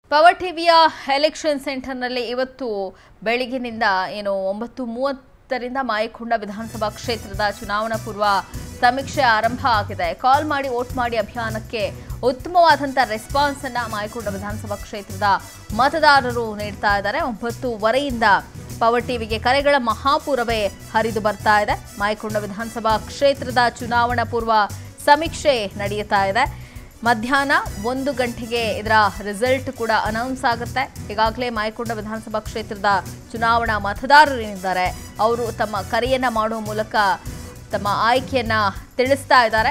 power ಟಿವಿಯ election ಸೆಂಟರ್ನಲ್ಲಿ ಇವತ್ತು ಬೆಳಗಿನಿಂದ ಏನು ಒಂಬತ್ತು ಮೂವತ್ತರಿಂದ ಮಾಯಕೊಂಡ ವಿಧಾನಸಭಾ ಕ್ಷೇತ್ರದ ಚುನಾವಣಾ ಪೂರ್ವ ಸಮೀಕ್ಷೆ ಆರಂಭ ಆಗಿದೆ ಕಾಲ್ ಮಾಡಿ ವೋಟ್ ಮಾಡಿ ಅಭಿಯಾನಕ್ಕೆ ಉತ್ತಮವಾದಂಥ ರೆಸ್ಪಾನ್ಸ್ ಅನ್ನ ಮಾಯಕೊಂಡ ವಿಧಾನಸಭಾ ಕ್ಷೇತ್ರದ ಮತದಾರರು ನೀಡ್ತಾ ಇದ್ದಾರೆ ಒಂಬತ್ತುವರೆಯಿಂದ ಪವರ್ ಟಿವಿಗೆ ಕರೆಗಳ ಮಹಾಪೂರವೇ ಹರಿದು ಬರ್ತಾ ಇದೆ ಮಾಯಕೊಂಡ ವಿಧಾನಸಭಾ ಕ್ಷೇತ್ರದ ಚುನಾವಣಾ ಪೂರ್ವ ಸಮೀಕ್ಷೆ ನಡೆಯುತ್ತಾ ಇದೆ ಮಧ್ಯಾಹ್ನ ಒಂದು ಗಂಟೆಗೆ ಇದರ ರಿಸಲ್ಟ್ ಕೂಡ ಅನೌನ್ಸ್ ಆಗುತ್ತೆ ಈಗಾಗಲೇ ಮಾಯಕೊಂಡ ವಿಧಾನಸಭಾ ಕ್ಷೇತ್ರದ ಚುನಾವಣಾ ಮತದಾರರೇನಿದ್ದಾರೆ ಅವರು ತಮ್ಮ ಕರೆಯನ್ನ ಮಾಡುವ ಮೂಲಕ ತಮ್ಮ ಆಯ್ಕೆಯನ್ನ ತಿಳಿಸ್ತಾ ಇದ್ದಾರೆ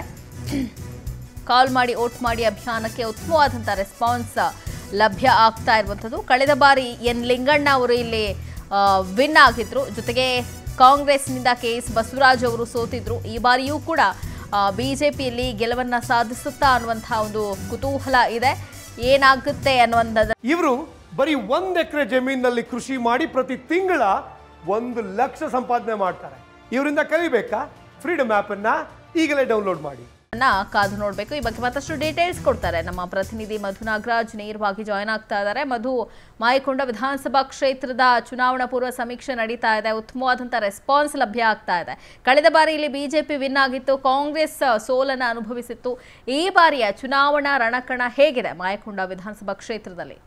ಕಾಲ್ ಮಾಡಿ ವೋಟ್ ಮಾಡಿ ಅಭಿಯಾನಕ್ಕೆ ಉತ್ತಮವಾದಂಥ ರೆಸ್ಪಾನ್ಸ್ ಲಭ್ಯ ಆಗ್ತಾ ಇರುವಂಥದ್ದು ಕಳೆದ ಬಾರಿ ಎನ್ ಲಿಂಗಣ್ಣ ಅವರು ಇಲ್ಲಿ ವಿನ್ ಆಗಿದ್ರು ಜೊತೆಗೆ ಕಾಂಗ್ರೆಸ್ನಿಂದ ಕೆ ಎಸ್ ಬಸವರಾಜ್ ಅವರು ಸೋತಿದ್ರು ಈ ಬಾರಿಯೂ ಕೂಡ ಬಿಜೆಪಿಯಲ್ಲಿ ಗೆಲುವನ್ನ ಸಾಧಿಸುತ್ತಾ ಅನ್ನುವಂತಹ ಒಂದು ಕುತೂಹಲ ಇದೆ ಏನಾಗುತ್ತೆ ಅನ್ನುವಂಥದ್ದು ಇವರು ಬರೀ ಒಂದ್ ಎಕರೆ ಜಮೀನಿನಲ್ಲಿ ಕೃಷಿ ಮಾಡಿ ಪ್ರತಿ ತಿಂಗಳ ಒಂದು ಲಕ್ಷ ಸಂಪಾದನೆ ಮಾಡ್ತಾರೆ ಇವರಿಂದ ಕಲಿಬೇಕಾ ಫ್ರೀಡಮ್ ಆಪ್ ಅನ್ನ ಈಗಲೇ ಡೌನ್ಲೋಡ್ ಮಾಡಿ ಅನ್ನ ಕಾದು ನೋಡಬೇಕು ಈ ಬಗ್ಗೆ ಮತ್ತಷ್ಟು ಡೀಟೇಲ್ಸ್ ಕೊಡ್ತಾರೆ ನಮ್ಮ ಪ್ರತಿನಿಧಿ ಮಧು ನಾಗರಾಜ್ ನೇರವಾಗಿ ಜಾಯ್ನ್ ಆಗ್ತಾ ಇದ್ದಾರೆ ಮಧು ಮಾಯಕೊಂಡ ವಿಧಾನಸಭಾ ಕ್ಷೇತ್ರದ ಚುನಾವಣಾ ಪೂರ್ವ ಸಮೀಕ್ಷೆ ನಡೀತಾ ಇದೆ ಉತ್ತಮವಾದಂಥ ರೆಸ್ಪಾನ್ಸ್ ಲಭ್ಯ ಆಗ್ತಾ ಇದೆ ಕಳೆದ ಬಾರಿ ಇಲ್ಲಿ ಬಿಜೆಪಿ ವಿನ್ ಆಗಿತ್ತು ಕಾಂಗ್ರೆಸ್ ಸೋಲನ್ನು ಅನುಭವಿಸಿತ್ತು ಈ ಬಾರಿಯ ಚುನಾವಣಾ ರಣಕಣ ಹೇಗಿದೆ ಮಾಯಕೊಂಡ ವಿಧಾನಸಭಾ ಕ್ಷೇತ್ರದಲ್ಲಿ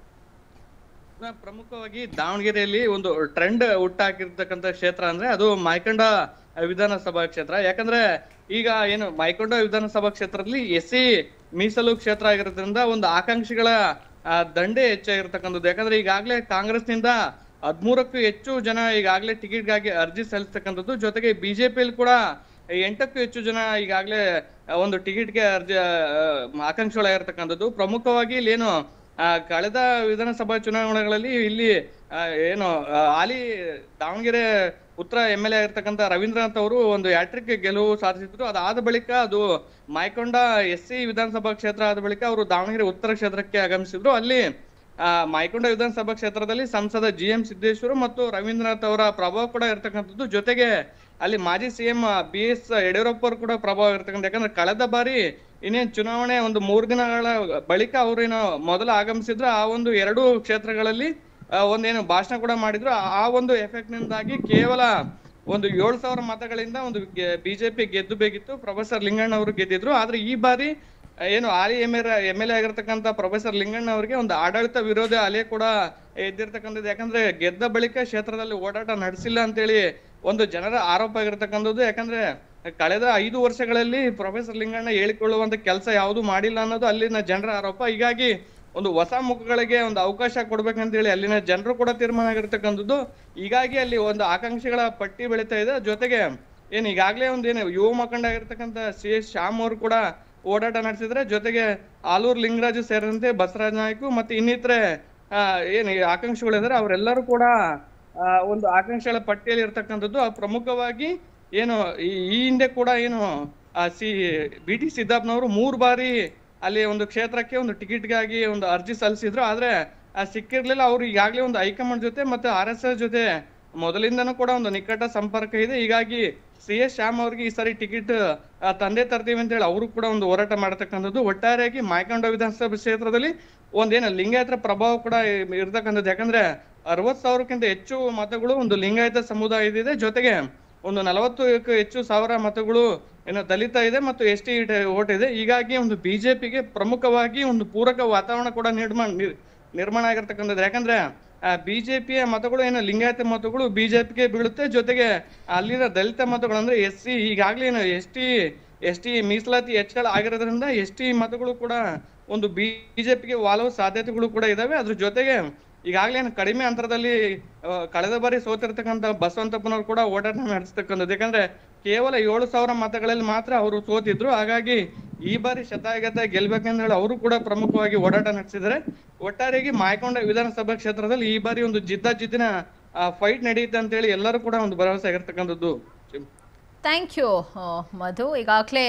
ನ- ಪ್ರಮುಖವಾಗಿ ದಾವಣಗೆರೆಯಲ್ಲಿ ಒಂದು ಟ್ರೆಂಡ್ ಹುಟ್ಟಾಕಿರ್ತಕ್ಕಂಥ ಕ್ಷೇತ್ರ ಅಂದ್ರೆ ಅದು ಮಾಯ್ಕೊಂಡ ವಿಧಾನಸಭಾ ಕ್ಷೇತ್ರ ಯಾಕಂದ್ರೆ ಈಗ ಏನು ಮಾಯ್ಕೊಂಡ ವಿಧಾನಸಭಾ ಕ್ಷೇತ್ರದಲ್ಲಿ ಎಸ್ ಸಿ ಮೀಸಲು ಕ್ಷೇತ್ರ ಆಗಿರೋದ್ರಿಂದ ಒಂದು ಆಕಾಂಕ್ಷಿಗಳ ಆ, ದಂಡೆ ಹೆಚ್ಚಾಗಿರ್ತಕ್ಕಂಥದ್ದು ಯಾಕಂದ್ರೆ ಈಗಾಗಲೇ ಕಾಂಗ್ರೆಸ್ನಿಂದ ಹದ್ಮೂರಕ್ಕೂ ಹೆಚ್ಚು ಜನ ಈಗಾಗಲೇ ಟಿಕೆಟ್ಗಾಗಿ ಅರ್ಜಿ ಸಲ್ಲಿಸ್ತಕ್ಕಂಥದ್ದು ಜೊತೆಗೆ ಬಿಜೆಪಿಯಲ್ಲಿ ಕೂಡ ಎಂಟಕ್ಕೂ ಹೆಚ್ಚು ಜನ ಈಗಾಗಲೇ ಒಂದು ಟಿಕೆಟ್ಗೆ ಅರ್ಜಿ ಆ, ಆಕಾಂಕ್ಷಿಗಳಾಗಿರ್ತಕ್ಕಂಥದ್ದು ಪ್ರಮುಖವಾಗಿ ಇಲ್ಲಿ ಏನು ಆ, ಕಳೆದ ವಿಧಾನಸಭಾ ಚುನಾವಣೆಗಳಲ್ಲಿ ಇಲ್ಲಿ ಆ, ಏನು ಆ, ಹಾಲಿ ದಾವಣಗೆರೆ ಉತ್ತರ ಎಂ ಎಲ್ ಎ ಆಗಿರ್ತಕ್ಕಂಥ ರವೀಂದ್ರನಾಥ್ ಅವರು ಒಂದು ಹ್ಯಾಟ್ರಿಕ್ ಗೆಲುವು ಸಾಧಿಸಿದ್ರು ಅದಾದ ಬಳಿಕ ಅದು ಮಾಯ್ಕೊಂಡ ಎಸ್ ಸಿ ವಿಧಾನಸಭಾ ಕ್ಷೇತ್ರ ಆದ ಬಳಿಕ ಅವರು ದಾವಣಗೆರೆ ಉತ್ತರ ಕ್ಷೇತ್ರಕ್ಕೆ ಆಗಮಿಸಿದ್ರು ಅಲ್ಲಿ ಆ, ಮಾಯ್ಕೊಂಡ ವಿಧಾನಸಭಾ ಕ್ಷೇತ್ರದಲ್ಲಿ ಸಂಸದ ಜಿ ಎಂ ಸಿದ್ದೇಶ್ವರ ಮತ್ತು ರವೀಂದ್ರನಾಥ್ ಅವರ ಪ್ರಭಾವ ಕೂಡ ಇರ್ತಕ್ಕಂಥದ್ದು ಜೊತೆಗೆ ಅಲ್ಲಿ ಮಾಜಿ ಸಿಎಂ ಬಿ ಎಸ್ ಯಡಿಯೂರಪ್ಪ ಅವರು ಕೂಡ ಪ್ರಭಾವ ಇರ್ತಕ್ಕಂಥ ಯಾಕಂದ್ರೆ ಕಳೆದ ಬಾರಿ ಇನ್ನೇನ್ ಚುನಾವಣೆ ಒಂದು ಮೂರು ದಿನಗಳ ಬಳಿಕ ಅವ್ರೇನು ಮೊದಲು ಆಗಮಿಸಿದ್ರು ಆ ಒಂದು ಎರಡು ಕ್ಷೇತ್ರಗಳಲ್ಲಿ ಆ, ಒಂದೇನು ಭಾಷಣ ಕೂಡ ಮಾಡಿದ್ರು ಆ- ಆ ಒಂದು ಎಫೆಕ್ಟ್ ನಿಂದಾಗಿ ಕೇವಲ ಒಂದು ಏಳು ಸಾವಿರ ಮತಗಳಿಂದ ಒಂದು ಬಿಜೆಪಿ ಗೆದ್ದು ಬೇಕಿತ್ತು ಪ್ರೊಫೆಸರ್ ಲಿಂಗಣ್ಣ ಅವರು ಗೆದ್ದಿದ್ರು ಆದ್ರೆ ಈ ಬಾರಿ ಆ, ಏನು ಹಾಲಿ M L M L A ಆಗಿರ್ತಕ್ಕಂಥ ಪ್ರೊಫೆಸರ್ ಲಿಂಗಣ್ಣ ಅವರಿಗೆ ಒಂದು ಆಡಳಿತ ವಿರೋಧಿ ಅಲೆ ಕೂಡ ಎದ್ದಿರ್ತಕ್ಕಂಥದ್ದು ಯಾಕಂದ್ರೆ ಗೆದ್ದ ಬಳಿಕ ಕ್ಷೇತ್ರದಲ್ಲಿ ಓಡಾಟ ನಡೆಸಿಲ್ಲ ಅಂತೇಳಿ ಒಂದು ಜನರ ಆರೋಪ ಆಗಿರ್ತಕ್ಕಂಥದ್ದು ಯಾಕಂದ್ರೆ ಕಳೆದ ಐದು ವರ್ಷಗಳಲ್ಲಿ ಪ್ರೊಫೆಸರ್ ಲಿಂಗಣ್ಣ ಹೇಳಿಕೊಳ್ಳುವಂತ ಕೆಲಸ ಯಾವುದು ಮಾಡಿಲ್ಲ ಅನ್ನೋದು ಅಲ್ಲಿನ ಜನರ ಆರೋಪ ಹೀಗಾಗಿ ಒಂದು ಹೊಸ ಮುಖಗಳಿಗೆ ಒಂದು ಅವಕಾಶ ಕೊಡ್ಬೇಕಂತೇಳಿ ಅಲ್ಲಿನ ಜನರು ಕೂಡ ತೀರ್ಮಾನ ಆಗಿರ್ತಕ್ಕಂಥದ್ದು ಹೀಗಾಗಿ ಅಲ್ಲಿ ಒಂದು ಆಕಾಂಕ್ಷಿಗಳ ಪಟ್ಟಿ ಬೆಳೀತಾ ಇದೆ ಜೊತೆಗೆ ಏನ್ ಈಗಾಗಲೇ ಒಂದು ಏನು ಯುವ ಮುಖಂಡ ಆಗಿರ್ತಕ್ಕಂಥ ಸಿ ಎಸ್ ಶ್ಯಾಮ್ ಅವರು ಕೂಡ ಓಡಾಟ ನಡೆಸಿದ್ರೆ ಜೊತೆಗೆ ಆಲೂರು ಲಿಂಗರಾಜು ಸೇರಿದಂತೆ ಬಸವರಾಜ ನಾಯ್ಕು ಮತ್ತೆ ಇನ್ನಿತರೆ ಆ, ಏನ್ ಈ ಆಕಾಂಕ್ಷಿಗಳಿದ್ದಾರೆ ಅವರೆಲ್ಲರೂ ಕೂಡ ಆ, ಒಂದು ಆಕಾಂಕ್ಷಿಗಳ ಪಟ್ಟಿಯಲ್ಲಿ ಇರ್ತಕ್ಕಂಥದ್ದು ಆ ಪ್ರಮುಖವಾಗಿ ಏನು ಈ ಈ ಹಿಂದೆ ಕೂಡ ಏನು ಆ ಸಿ ಬಿ ಟಿ ಸಿದ್ದಾಪ್ನವರು ಮೂರು ಬಾರಿ ಅಲ್ಲಿ ಒಂದು ಕ್ಷೇತ್ರಕ್ಕೆ ಒಂದು ಟಿಕೆಟ್ಗಾಗಿ ಒಂದು ಅರ್ಜಿ ಸಲ್ಲಿಸಿದ್ರು ಆದ್ರೆ ಆ ಸಿಕ್ಕಿರ್ಲಿಲ್ಲ ಅವ್ರು ಈಗಾಗಲೇ ಒಂದು ಹೈಕಮಾಂಡ್ ಜೊತೆ ಮತ್ತೆ ಆರ್ ಎಸ್ ಎಸ್ ಜೊತೆ ಮೊದಲಿಂದನೂ ಕೂಡ ಒಂದು ನಿಕಟ ಸಂಪರ್ಕ ಇದೆ ಹೀಗಾಗಿ ಸಿ ಎಸ್ ಶ್ಯಾಮ್ ಅವ್ರಿಗೆ ಈ ಸಾರಿ ಟಿಕೆಟ್ ತಂದೆ ತರ್ತೀವಿ ಅಂತ ಹೇಳಿ ಅವರು ಕೂಡ ಒಂದು ಹೋರಾಟ ಮಾಡತಕ್ಕಂಥದ್ದು ಒಟ್ಟಾರೆಯಾಗಿ ಮಾಯ್ಕೊಂಡ ವಿಧಾನಸಭಾ ಕ್ಷೇತ್ರದಲ್ಲಿ ಒಂದೇನು ಲಿಂಗಾಯತರ ಪ್ರಭಾವ ಕೂಡ ಇ- ಇರ್ತಕ್ಕಂಥದ್ದು ಯಾಕಂದ್ರೆ ಅರವತ್ ಸಾವಿರಕ್ಕಿಂತ ಹೆಚ್ಚು ಮತಗಳು ಒಂದು ಲಿಂಗಾಯತ ಸಮುದಾಯದಿದೆ ಜೊತೆಗೆ ಒಂದು ನಲವತ್ತು ಹೆಚ್ಚು ಸಾವಿರ ಮತಗಳು ಏನು ದಲಿತ ಇದೆ ಮತ್ತು ಎಸ್ ಟಿ ಓಟ್ ಇದೆ ಹೀಗಾಗಿ ಒಂದು ಬಿಜೆಪಿಗೆ ಪ್ರಮುಖವಾಗಿ ಒಂದು ಪೂರಕ ವಾತಾವರಣ ಕೂಡ ನಿರ್ಮಾಣ ನಿರ್- ನಿರ್ಮಾಣ ಆಗಿರ್ತಕ್ಕಂಥದ್ದು ಯಾಕಂದ್ರೆ ಬಿಜೆಪಿಯ ಮತಗಳು ಏನು ಲಿಂಗಾಯತ ಮತಗಳು ಬಿಜೆಪಿಗೆ ಬೀಳುತ್ತೆ ಜೊತೆಗೆ ಅಲ್ಲಿನ ದಲಿತ ಮತಗಳು ಅಂದ್ರೆ ಎಸ್ ಸಿ ಈಗಾಗಲೇ ಏನು ಎಸ್ ಟಿ ಎಸ್ ಟಿ ಮೀಸಲಾತಿ ಹೆಚ್ಚಳ ಆಗಿರೋದ್ರಿಂದ ಎಸ್ ಟಿ ಮತಗಳು ಕೂಡ ಒಂದು ಬಿಜೆಪಿಗೆ ವಾಲುವ ಸಾಧ್ಯತೆಗಳು ಕೂಡ ಇದಾವೆ ಅದ್ರ ಜೊತೆಗೆ ಈಗಾಗಲೇ ಏನು ಕಡಿಮೆ ಅಂತರದಲ್ಲಿ ಆ, ಕಳೆದ ಬಾರಿ ಸೋತಿರ್ತಕ್ಕಂಥ ಬಸವಂತಪ್ಪನವ್ರು ಕೂಡ ಓಡಾಟ ನಡೆಸ್ತಕ್ಕಂಥದ್ದು ಯಾಕಂದ್ರೆ ಕೇವಲ ಏಳು ಸಾವಿರ ಮತಗಳಲ್ಲಿ ಮಾತ್ರ ಅವರು ಸೋತಿದ್ರು ಹಾಗಾಗಿ ಈ ಬಾರಿ ಶತಾಯಗತ ಗೆಲ್ಬೇಕಂತ ಹೇಳಿ ಅವರು ಕೂಡ ಪ್ರಮುಖವಾಗಿ ಓಡಾಟ ನಡೆಸಿದ್ದಾರೆ ಒಟ್ಟಾರೆಯಾಗಿ ಮಾಯಕೊಂಡ ವಿಧಾನಸಭಾ ಕ್ಷೇತ್ರದಲ್ಲಿ ಈ ಬಾರಿ ಒಂದು ಜಿದ್ದಾಜಿದ್ದಿನ ಫೈಟ್ ನಡೆಯುತ್ತೆ ಅಂತ ಹೇಳಿ ಎಲ್ಲರೂ ಕೂಡ ಒಂದು ಭರವಸೆ ಆಗಿರ್ತಕ್ಕಂಥದ್ದು ಥ್ಯಾಂಕ್ ಯು ಮಧು ಈಗಾಗಲೇ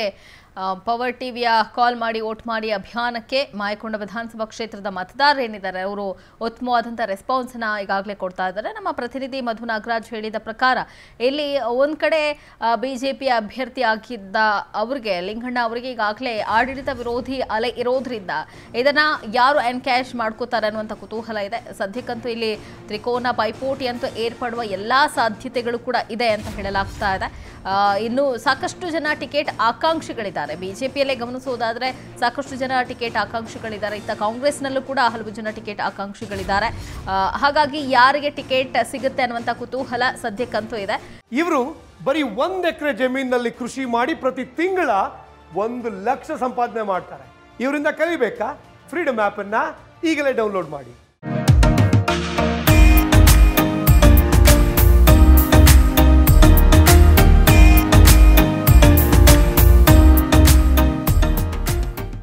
ಪವರ್ ಟಿವಿಯ ಕಾಲ್ ಮಾಡಿ ವೋಟ್ ಮಾಡಿ ಅಭಿಯಾನಕ್ಕೆ ಮಾಯಕೊಂಡ ವಿಧಾನಸಭಾ ಕ್ಷೇತ್ರದ ಮತದಾರರು ಏನಿದ್ದಾರೆ ಅವರು ಉತ್ತಮವಾದಂಥ ರೆಸ್ಪಾನ್ಸ್ನ ಈಗಾಗಲೇ ಕೊಡ್ತಾ ಇದ್ದಾರೆ ನಮ್ಮ ಪ್ರತಿನಿಧಿ ಮಧು ನಾಗರಾಜ್ ಹೇಳಿದ ಪ್ರಕಾರ ಇಲ್ಲಿ ಒಂದು ಕಡೆ ಬಿ ಜೆ ಪಿ ಅಭ್ಯರ್ಥಿ ಆಗಿದ್ದ ಅವ್ರಿಗೆ ಲಿಂಗಣ್ಣ ಅವರಿಗೆ ಈಗಾಗಲೇ ಆಡಳಿತ ವಿರೋಧಿ ಅಲೆ ಇರೋದ್ರಿಂದ ಇದನ್ನ ಯಾರು ಎನ್ಕ್ಯಾಶ್ ಮಾಡ್ಕೋತಾರೆ ಅನ್ನುವಂಥ ಕುತೂಹಲ ಇದೆ ಸದ್ಯಕ್ಕಂತೂ ಇಲ್ಲಿ ತ್ರಿಕೋನ ಪೈಪೋಟಿ ಅಂತೂ ಏರ್ಪಡುವ ಎಲ್ಲ ಸಾಧ್ಯತೆಗಳು ಕೂಡ ಇದೆ ಅಂತ ಹೇಳಲಾಗ್ತಾ ಇದೆ ಆ, ಇನ್ನು ಸಾಕಷ್ಟು ಜನ ಟಿಕೆಟ್ ಆಕಾಂಕ್ಷಿಗಳಿದ್ದಾರೆ ಬಿಜೆಪಿಯಲ್ಲೇ ಗಮನಿಸೋದಾದ್ರೆ ಸಾಕಷ್ಟು ಜನ ಟಿಕೆಟ್ ಆಕಾಂಕ್ಷಿಗಳಿದ್ದಾರೆ ಇತ್ತ ಕಾಂಗ್ರೆಸ್ನಲ್ಲೂ ಕೂಡ ಹಲವು ಜನ ಟಿಕೆಟ್ ಆಕಾಂಕ್ಷಿಗಳಿದ್ದಾರೆ ಆ, ಹಾಗಾಗಿ ಯಾರಿಗೆ ಟಿಕೆಟ್ ಸಿಗುತ್ತೆ ಅನ್ನುವಂಥ ಕುತೂಹಲ ಸದ್ಯಕ್ಕಂತೂ ಇದೆ ಇವರು ಬರೀ ಒಂದ್ ಎಕರೆ ಜಮೀನಿನಲ್ಲಿ ಕೃಷಿ ಮಾಡಿ ಪ್ರತಿ ತಿಂಗಳ ಒಂದು ಲಕ್ಷ ಸಂಪಾದನೆ ಮಾಡ್ತಾರೆ ಇವರಿಂದ ಕಲಿಬೇಕಾ ಫ್ರೀಡಮ್ ಆ್ಯಪನ್ನು ಈಗಲೇ ಡೌನ್ಲೋಡ್ ಮಾಡಿ